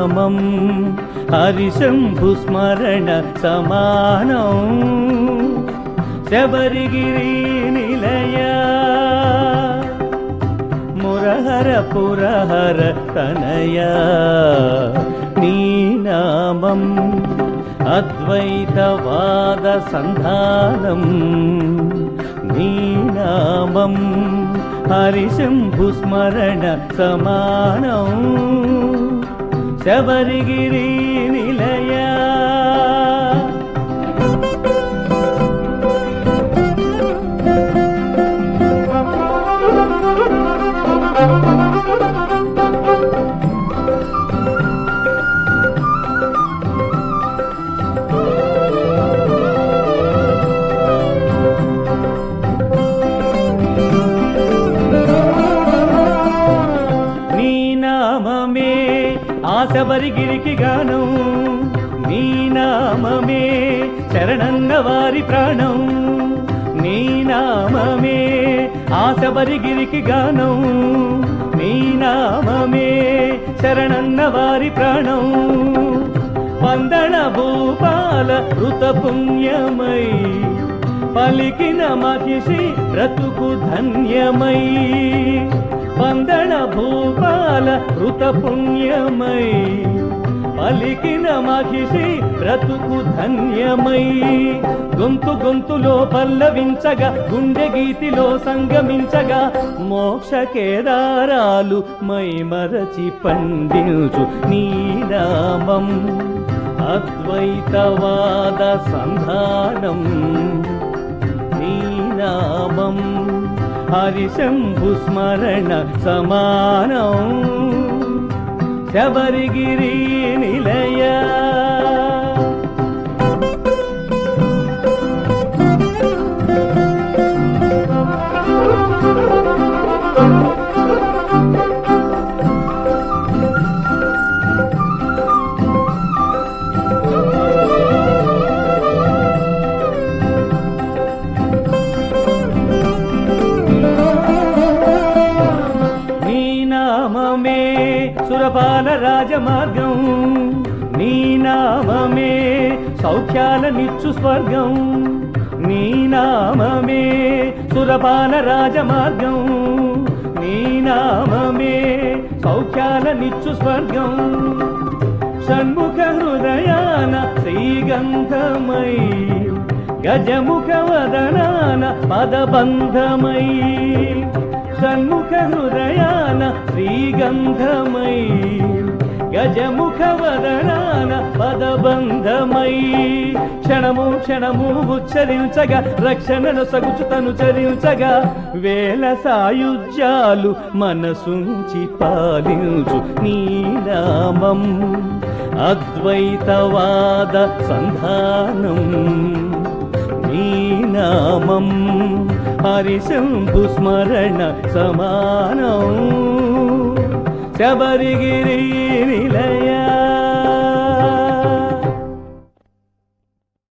నామం హరిశంభు స్మరణ సమానం శబరిగిరి నిలయ మురహర పురహర తనయ నీ నామం అద్వైతవాద సంధానం నీ నామం హరిశంభు స్మరణ సమానం శబరిగిరి నిలయ నీ నామమే ఆశబరిగిరికి గానం నీ నామమే శరణన్న వారి ప్రాణం నీ నామమే ఆశబరిగిరికి గానం నీ నామమే శరణన్న వారి ప్రాణం వందన భూపాల ఋత పుణ్యమై పలికిన మహిషి బ్రతుకు ధన్యమై వందన భూపాల ఋత పుణ్యమై పలికిన మహిషి బ్రతుకు ధన్యమై గొంతు గొంతులో పల్లవించగా గుండె గీతిలో సంగమించగా మోక్ష కేదారాలు మై మరచి పండించు నీ నామం అద్వైతవాద సంధానం నీ నామం హరిశంభు స్మరణ సమానం శబరిగిరి నిలయ నీ నామమే సురపాల రాజమార్గం నీ నామమే సౌఖ్యాల నిచ్చు స్వర్గం నీ నామమే సురపాల రాజమార్గం నీ నామమే సౌఖ్యాల నిచ్చు స్వర్గం షణ్ముఖ హృదయాన శ్రీగంధమై గజముఖ వదనాన పదబంధమై షణ్ముఖ హృదయాన శ్రీగంధమై గజముఖ వదనాన పదబంధమై క్షణము క్షణము ఉచ్చరించగా రక్షణను సగుచుతను చరించగా వేల సాయుధ్యాలు మనసుంచి పాలించు నీ నామం అద్వైతవాద సంధానం నీ నామం హరిశంభు స్మరణ సమానం శబరిగిరి నిలయ